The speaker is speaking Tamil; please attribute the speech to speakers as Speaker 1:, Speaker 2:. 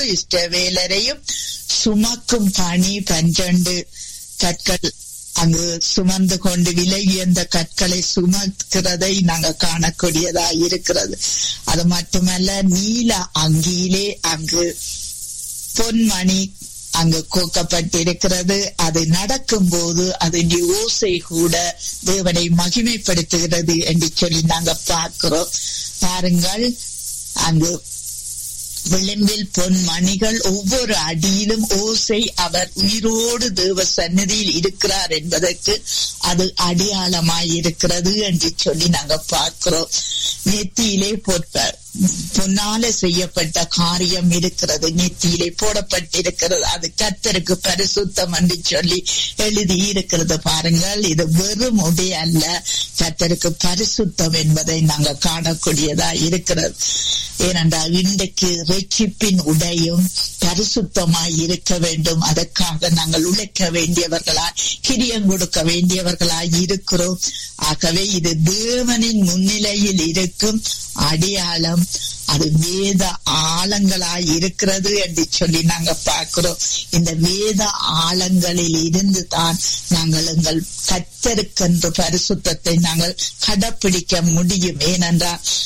Speaker 1: இஷ்டவேலரையும் சுமக்கும் பணி பன்னிரண்டு கற்கள் அங்கு சுமந்து கொண்டு விலகி அந்த கற்களை சுமக்கிறதை நாங்க காணக்கூடியதா இருக்கிறது அது மட்டுமல்ல நீல அங்கியிலே அங்கு பொன்மணி அங்கு கோக்கப்பட்டிருக்கிறது அது நடக்கும் போது அதன் ஓசை கூட தேவனை மகிமைப்படுத்துகிறது என்று சொல்லி நாங்க பார்க்கிறோம் பாருங்கள் அங்கு விளிம்பில் பொன் மணிகள் ஒவ்வொரு அடியிலும் ஓசை அவர் உயிரோடு தேவ சந்நிதியில் இருக்கிறார் என்பதற்கு அது அடையாளமாய் இருக்கிறது என்று சொல்லி நாங்க பார்க்கிறோம் நெத்தியிலே பொற்ப பொன்னால செய்யப்பட்ட காரியம் இருக்கிறது நெத்தியிலே போடப்பட்டிருக்கிறது அது கத்தருக்கு பரிசுத்தம் என்று சொல்லி எழுதி இருக்கிறது பாருங்கள் இது வெறும் உடை அல்ல கத்தருக்கு பரிசுத்தம் என்பதை நாங்க காணக்கூடியதா இருக்கிறது ஏனென்றால் இன்றைக்கு ரட்சிப்பின் உடையும் பரிசுத்தமாய் இருக்க வேண்டும் அதற்காக நாங்கள் உழைக்க வேண்டியவர்களாய் கிரியம் கொடுக்க வேண்டியவர்களாய் இருக்கிறோம் ஆகவே இது தேவனின் முன்னிலையில் இருக்கும் அடையாளம் அது வேத ஆழங்களாய் இருக்கிறது என்று சொல்லி நாங்க பார்க்கிறோம் இந்த வேத ஆழங்களில் இருந்து தான் நாங்கள் எங்கள் கத்தருக்கென்று பரிசுத்தத்தை நாங்கள் கடைப்பிடிக்க முடியும் ஏனென்றால்